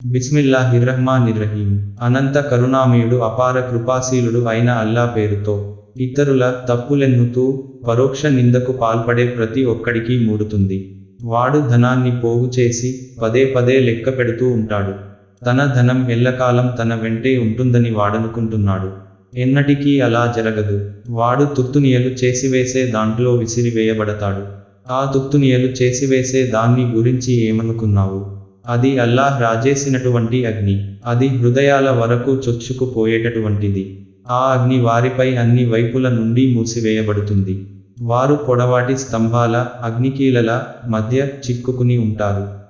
బిస్మిల్లాహిర్రహ్మానిర్రహీం అనంత కరుణామయుడు అపార కృపాశీలుడు అయిన అల్లా పేరుతో ఇతరుల తప్పులెన్నుతూ పరోక్ష నిందకు పాల్పడే ప్రతి ఒక్కడికి మూడుతుంది వాడు ధనాన్ని పోగు చేసి పదే పదే లెక్క పెడుతూ ఉంటాడు తన ధనం ఎల్లకాలం తన వెంటే ఉంటుందని వాడనుకుంటున్నాడు ఎన్నటికీ అలా జరగదు వాడు తుత్తునియలు చేసివేసే దాంట్లో విసిరివేయబడతాడు ఆ తుత్తునియలు చేసివేసే దాన్ని గురించి ఏమనుకున్నావు అది అల్లాహ్ రాజేసినటువంటి అగ్ని అది హృదయాల వరకు చొచ్చుకుపోయేటటువంటిది ఆ అగ్ని వారిపై అన్ని వైపుల నుండి మూసివేయబడుతుంది వారు పొడవాటి స్తంభాల అగ్నికీలల మధ్య చిక్కుకుని ఉంటారు